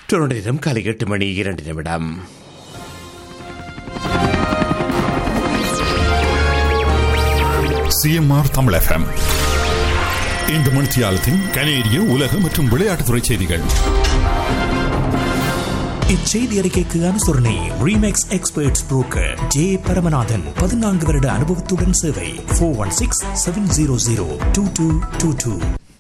Toronto நேரம் காலை எட்டு மணி இரண்டு நிமிடம் சிஎம்ஆர் தமிழ் எஃப்எம் இந்த மணித்தியாலத்தின் கனேடிய உலக மற்றும் விளையாட்டுத்துறை செய்திகள் இச்செய்தி அறிக்கைக்கு அனுசரணை remakes experts broker J Paramanathan பதினான்கு வருட அனுபவத்துடன் சேவை four one six seven zero zero two two two two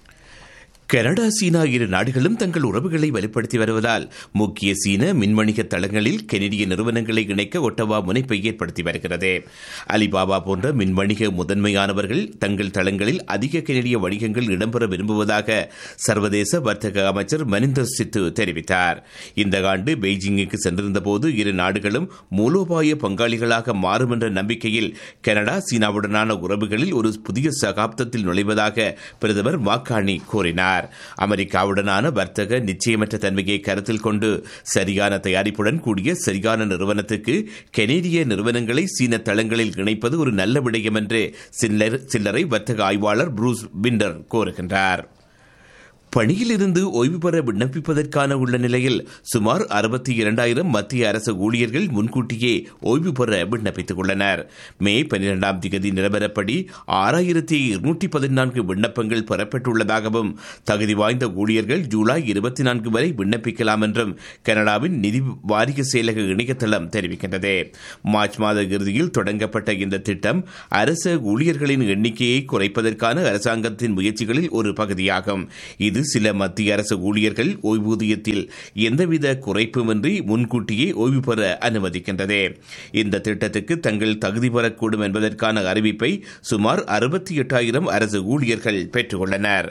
Canada சீனா இரு நாடுகளும் தங்கள் உறவுகளை வலுப்படுத்தி வருவதால் முக்கிய சீன மின்வணிக தளங்களில் கெனடிய நிறுவனங்களை இணைக்க ஒட்டவா முனைப்பை ஏற்படுத்தி வருகிறது அலிபாபா போன்ற மின்வணிக முதன்மையானவர்கள் தங்கள் தளங்களில் அதிக கெனடிய வணிகங்கள் இடம்பெற விரும்புவதாக சர்வதேச வர்த்தக அமைச்சர் மனிந்தர் சித்து தெரிவித்தார் இந்த ஆண்டு பெய்ஜிங்குக்கு சென்றிருந்தபோது இரு நாடுகளும் மூலோபாய பங்காளிகளாக மாறும் என்ற நம்பிக்கையில் கனடா சீனாவுடனான உறவுகளில் ஒரு புதிய சகாப்தத்தில் நுழைவதாக பிரதமர் மாக்கானி கூறினார் அமெரிக்காவுடனான வர்த்தக நிச்சயமற்ற தன்மையை கருத்தில் கொண்டு சரியான தயாரிப்புடன் கூடிய சரியான நிறுவனத்துக்கு கெனேடிய நிறுவனங்களை சீன தளங்களில் இணைப்பது ஒரு நல்ல விடயம் என்று சில்லறை வர்த்தக ஆய்வாளர் புரூஸ் பிண்டர் கூறுகின்றார் பணியிலிருந்து ஓய்வு பெற விண்ணப்பிப்பதற்கான உள்ள நிலையில் சுமார் அறுபத்தி இரண்டாயிரம் மத்திய அரசு ஊழியர்கள் முன்கூட்டியே ஓய்வு பெற விண்ணப்பித்துக் உள்ளனர் மே பனிரெண்டாம் தேதி நிலவரப்படி ஆறாயிரத்தி இருநூற்றி பதினான்கு விண்ணப்பங்கள் பெறப்பட்டுள்ளதாகவும் தகுதி வாய்ந்த ஊழியர்கள் ஜூலை இருபத்தி நான்கு வரை விண்ணப்பிக்கலாம் என்றும் கனடாவின் நிதி வாரிய செயலக இணையதளம் தெரிவிக்கின்றது மார்ச் மாத இறுதியில் தொடங்கப்பட்ட இந்த திட்டம் அரசு ஊழியர்களின் எண்ணிக்கையை குறைப்பதற்கான அரசாங்கத்தின் முயற்சிகளில் ஒரு பகுதியாகும் இது சில மத்திய அரசு ஊழியர்கள் ஓய்வூதியத்தில் எந்தவித குறைப்புமின்றி முன்கூட்டியே ஓய்வு பெற அனுமதிக்கின்றது இந்த திட்டத்துக்கு தங்கள் தகுதி பெறக்கூடும் என்பதற்கான அறிவிப்பை சுமார் அறுபத்தி எட்டாயிரம் அரசு ஊழியர்கள் பெற்றுள்ளனர்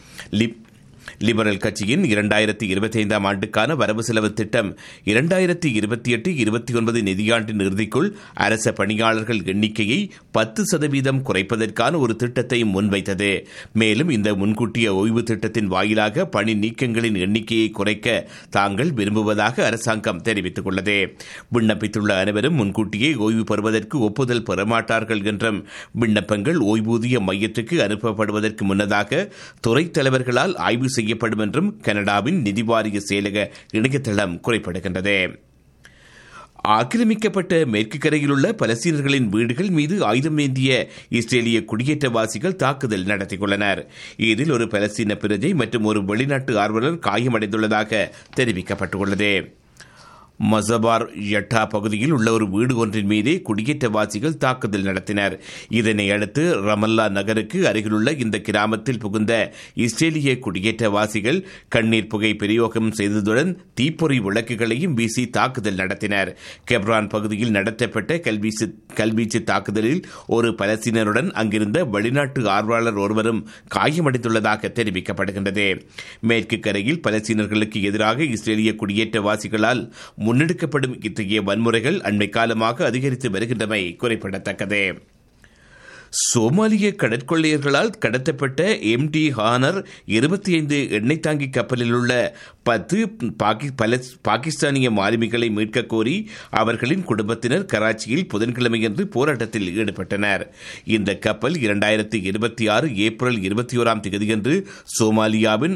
லிபரல் கட்சியின் இரண்டாயிரத்தி இருபத்தி ஐந்தாம் ஆண்டுக்கான வரவு செலவு திட்டம் இரண்டாயிரத்தி இருபத்தி எட்டு இருபத்தி ஒன்பது நிதியாண்டின் இறுதிக்குள் அரச பணியாளர்கள் எண்ணிக்கையை பத்து சதவீதம் குறைப்பதற்கான ஒரு திட்டத்தை முன்வைத்தது மேலும் இந்த முன்கூட்டிய ஓய்வு திட்டத்தின் வாயிலாக பணி நீக்கங்களின் எண்ணிக்கையை குறைக்க தாங்கள் விரும்புவதாக அரசாங்கம் தெரிவித்துக் உள்ளது விண்ணப்பித்துள்ள அனைவரும் முன்கூட்டியே ஓய்வு பெறுவதற்கு ஒப்புதல் பெறமாட்டார்கள் என்றும் விண்ணப்பங்கள் ஓய்வூதிய மையத்துக்கு அனுப்பப்படுவதற்கு முன்னதாக துறை தலைவர்களால் ஆய்வு செய்யப்படும் என்றும் கனடாவின் நிதி வாரிய செயலக இணையதளம் குறிப்பிடுகின்றது ஆக்கிரமிக்கப்பட்ட மேற்கு கரையில் உள்ள பலஸ்தீனர்களின் வீடுகள் மீது ஆயுதம் ஏந்திய இஸ்ரேலிய குடியேற்றவாசிகள் தாக்குதல் நடத்தியுள்ளனர் இதில் ஒரு பலஸ்தீன பிரஜை மற்றும் ஒரு வெளிநாட்டு ஆர்வலர் காயமடைந்துள்ளதாக தெரிவிக்கப்பட்டுள்ளது மசபார் யட்டா பகுதியில் உள்ள ஒரு வீடு ஒன்றின் மீதே குடியேற்றவாசிகள் தாக்குதல் நடத்தினர் இதனை அடுத்து ரமல்லா நகருக்கு அருகிலுள்ள இந்த கிராமத்தில் புகுந்த இஸ்ரேலிய குடியேற்றவாசிகள் கண்ணீர் புகை பிரயோகம் செய்ததுடன் தீப்பொறி விளக்குகளையும் வீசி தாக்குதல் நடத்தினர் கெப்ரான் பகுதியில் நடத்தப்பட்ட கல்வீச்சு கல்வீச்சு தாக்குதலில் ஒரு பலஸ்தீனருடன் அங்கிருந்த வெளிநாட்டு ஆர்வலர் ஒருவரும் காயமடைந்துள்ளதாக தெரிவிக்கப்படுகின்றது மேற்கு கரையில் பலஸ்தீனர்களுக்கு எதிராக இஸ்ரேலிய குடியேற்றவாசிகளால் முன்னெடுக்கப்படும் இத்தகைய வன்முறைகள் அண்மை காலமாக அதிகரித்து வருகின்றமை குறிப்பிடத்தக்கது சோமாலிய கடற்கொள்ளையர்களால் கடத்தப்பட்ட எம் டி ஹானர் இருபத்தி ஐந்து எண்ணெய் தாங்கி கப்பலில் உள்ள பத்து பாகிஸ்தானிய மாலுமிகளை மீட்க கோரி அவர்களின் குடும்பத்தினர் கராச்சியில் புதன்கிழமையன்று போராட்டத்தில் ஈடுபட்டனர் இந்த கப்பல் இரண்டாயிரத்தி இருபத்தி ஆறு ஏப்ரல் இருபத்தி ஓராம் தேதியன்று சோமாலியாவின்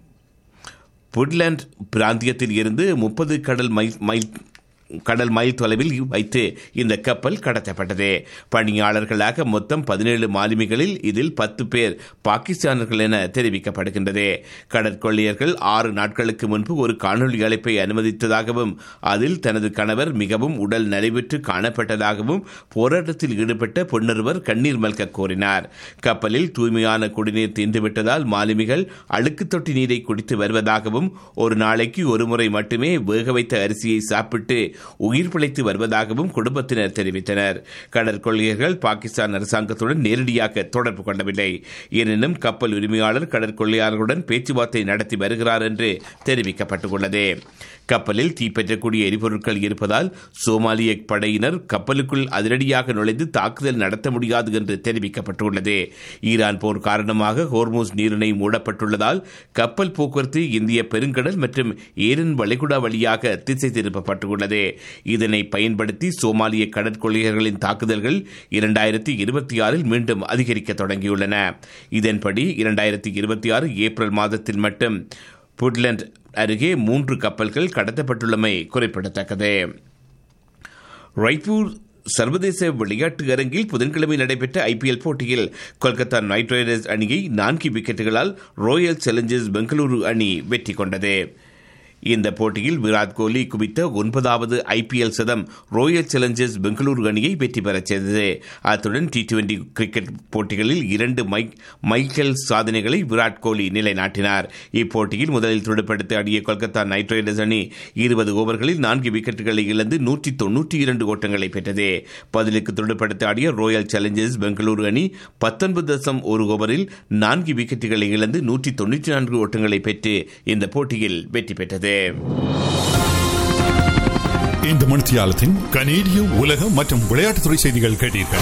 புட்லாண்ட் பிராந்தியத்தில் இருந்து முப்பது கடல் மைல் மைல் கடல் மைல் தொலைவில் வைத்து இந்த கப்பல் கடத்தப்பட்டது பணியாளர்களாக மொத்தம் பதினேழு மாலுமிகளில் இதில் பத்து பேர் பாகிஸ்தானர்கள் என தெரிவிக்கப்படுகின்றது கடற்கொள்ளையர்கள் ஆறு நாட்களுக்கு முன்பு ஒரு காணொலி அழைப்பை அனுமதித்ததாகவும் அதில் தனது கணவர் மிகவும் உடல் நலிவுற்று காணப்பட்டதாகவும் போராட்டத்தில் ஈடுபட்ட பொன்னொருவர் கண்ணீர் மல்க கோரினார் கப்பலில் தூய்மையான குடிநீர் தீர்ந்துவிட்டதால் மாலுமிகள் அழுக்கு தொட்டி நீரை குடித்து வருவதாகவும் ஒரு நாளைக்கு ஒருமுறை மட்டுமே வேக வைத்த அரிசியை சாப்பிட்டு உயிர் பிழைத்து வருவதாகவும் குடும்பத்தினர் தெரிவித்தனர் கடற்கொள்ளையர்கள் பாகிஸ்தான் அரசாங்கத்துடன் நேரடியாக தொடர்பு கொள்ளவில்லை எனினும் கப்பல் உரிமையாளர் கடற்கொள்ளையாளர்களுடன் பேச்சுவார்த்தை நடத்தி வருகிறார் என்று தெரிவிக்கப்பட்டுள்ளது கப்பலில் தீப்பற்றக்கூடிய எரிபொருட்கள் இருப்பதால் சோமாலிய படையினர் கப்பலுக்குள் அதிரடியாக நுழைந்து தாக்குதல் நடத்த முடியாது என்று தெரிவிக்கப்பட்டுள்ளது ஈரான் போர் காரணமாக ஹோர்மூஸ் நீரிணை மூடப்பட்டுள்ளதால் கப்பல் போக்குவரத்து இந்திய பெருங்கடல் மற்றும் ஏரன் வளைகுடா வழியாக திசை திருப்பப்பட்டுள்ளது இதனை பயன்படுத்தி சோமாலிய கடற்கொள்ளையர்களின் தாக்குதல்கள் இரண்டாயிரத்தி இருபத்தி ஆறில் மீண்டும் அதிகரிக்க தொடங்கியுள்ளன இதன்படி இரண்டாயிரத்தி இருபத்தி ஆறு ஏப்ரல் மாதத்தில் மட்டும் புட்லண்ட் அருகே மூன்று கப்பல்கள் கடத்தப்பட்டுள்ளமை குறிப்பிடத்தக்கது ராய்ப்பூர் சர்வதேச விளையாட்டு அரங்கில் புதன்கிழமை நடைபெற்ற ஐபிஎல் போட்டியில் கொல்கத்தா நைட் ரைடர்ஸ் அணியை நான்கு விக்கெட்டுகளால் ராயல் சேலஞ்சர்ஸ் பெங்களூரு அணி வெற்றி கொண்டது இந்த போட்டியில் விராட் கோலி குவித்த ஒன்பதாவது ஐபிஎல் சதம் ராயல் சேலஞ்சர்ஸ் பெங்களூரு அணியை வெற்றி பெறச் செய்தது அத்துடன் டி டுவெண்டி கிரிக்கெட் போட்டிகளில் இரண்டு மைல்கல் சாதனைகளை விராட் கோலி நிலைநாட்டினார் இப்போட்டியில் முதலில் துடுப்படுத்தி ஆடிய கொல்கத்தா நைட் ரைடர்ஸ் அணி இருபது ஓவர்களில் நான்கு விக்கெட்டுகளை இழந்து நூற்றி தொன்னூற்றி இரண்டு ஓட்டங்களை பெற்றது பதிலுக்கு துடுப்படுத்தி ஆடிய ராயல் சேலஞ்சர்ஸ் பெங்களூரு அணி பத்தொன்பது தசம் ஒரு ஓவரில் நான்கு விக்கெட்டுகளை இழந்து நூற்றி தொன்னூற்றி நான்கு ஓட்டங்களை பெற்று இந்த போட்டியில் வெற்றி பெற்றது இந்த மணித்தியாலத்தின் கனேடிய உலக மற்றும் விளையாட்டுத்துறை செய்திகள் கேட்டீர்கள்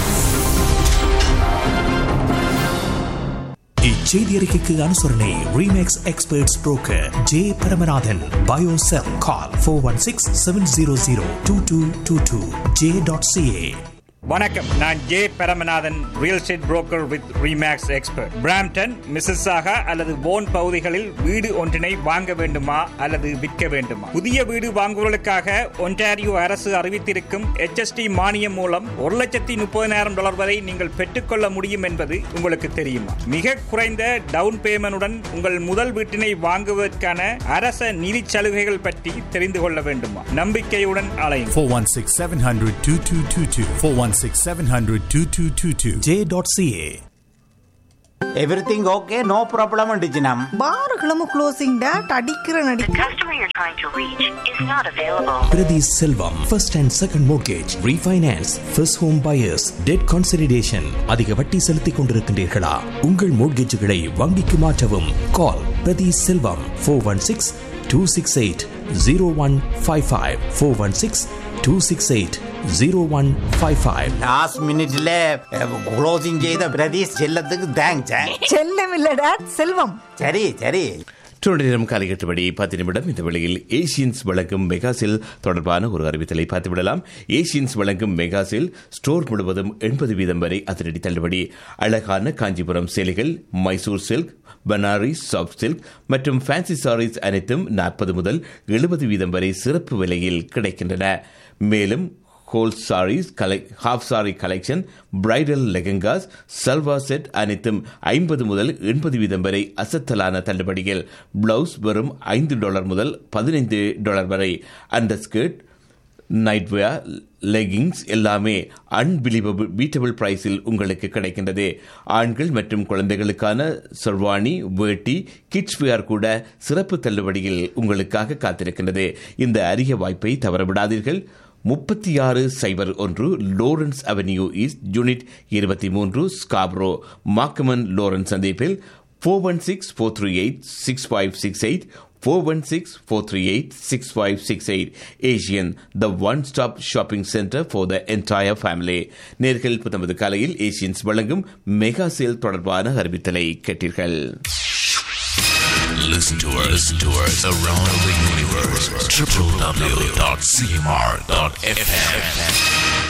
இச்செய்தி அறிக்கைக்கு அனுசரணை ரீமேக்ஸ் எக்ஸ்பர்ட்ஸ் புரோக்கர் ஜே பரமநாதன் பயோசெல் call four one six seven zero zero two two two two J dot CA வணக்கம் நான் J Paramanathan real estate broker with REMAX expert Brampton Mississauga அல்லது போன் பகுதிகளில் வீடு ஒன்றினை வாங்க வேண்டுமா அல்லது விற்க வேண்டுமா புதிய வீடு வாங்குவதற்காக ஒன்டாரியோ அரசு அறிவித்திருக்கும் HST மானியம் மூலம் ஒரு லட்சத்தி முப்பதினாயிரம் டாலர் வரை நீங்கள் பெற்றுக்கொள்ள முடியும் என்பது உங்களுக்கு தெரியுமா மிக குறைந்த டவுன் பேமெண்டுடன் உங்கள் முதல் வீட்டினை வாங்குவதற்கான அரச நிதி சலுகைகள் பற்றி தெரிந்து கொள்ள வேண்டுமா நம்பிக்கையுடன் அலையும் 416 700 2222. 416 700 2222. J dot CA everything okay no problem அண்டிச்சினம் பாருகளும் க்ளோசிங் டேட் அடிக்கிற நடி The customer you're trying to reach is not available. Prathi Selvam first and second mortgage refinance first home buyers debt consideration அதிக வட்டி செலுத்திக் கொண்டிருக்கின்றீர்களா உங்கள் மோர்கேஜுகளை வங்கிக்கு மாற்றவும் call Prathi Selvam four one six two six eight zero one five five four one six two six eight zero one five five last மினிட்ல closing செய்த பிரதீஷ் செல்லத்துக்கு thanks செல்லம் இல்ல டேட் செல்வம் சரி சரி தொடர் நேரம் காலை எட்டுபடி பத்து நிமிடம் இந்த வேளையில் ஏஷியன்ஸ் வழங்கும் மெகாசில் தொடர்பான ஒரு அறிவித்தலை பார்த்துவிடலாம் ஏஷியன்ஸ் வழங்கும் மெகாசில் ஸ்டோர் முழுவதும் எண்பது வீதம் வரை அதிரடி தள்ளுபடி அழகான காஞ்சிபுரம் சேலைகள் Mysore silk Banaras soft silk மற்றும் ஃபேன்சி சாரீஸ் அனைத்தும் நாற்பது முதல் எழுபது வீதம் வரை சிறப்பு விலையில் கிடைக்கின்றன மேலும் ஹோல் சாரீஸ் கலை half saree collection bridal lehengas salwar set அனைத்தும் ஐம்பது முதல் எண்பது வீதம் வரை அசத்தலான தள்ளுபடிகள் பிளவுஸ் வெறும் ஐந்து டாலர் முதல் பதினைந்து டாலர் வரை அண்டர் ஸ்கர்ட் நைட்வேர் லெகிங்ஸ் எல்லாமே அன்பிலீவபிள் பீட்டபிள் பிரைஸில் உங்களுக்கு கிடைக்கின்றது ஆண்கள் மற்றும் குழந்தைகளுக்கான சர்வாணி வேட்டி கிட்ஸ் வேர் கூட சிறப்பு தள்ளுபடியில் உங்களுக்காக காத்திருக்கின்றது இந்த அரிய வாய்ப்பை தவறவிடாதீர்கள் முப்பத்தி ஆறு சைபர் ஒன்று லோரன்ஸ் அவென்யூ ஈஸ்ட் யூனிட் இருபத்தி மூன்று ஸ்காப்ரோ மாக்கமன் லோரன்ஸ் சந்திப்பில் four one six four three eight six five six eight four one six four three eight six five six eight Asian the one stop shopping centre for the entire family நேர்கள் புத்தமது காலையில் Asians வழங்கும் mega sale தொடர்பான அறிவித்தலை கேட்டீர்கள் Listen to us, listen to us around the universe. www.cmr.fm.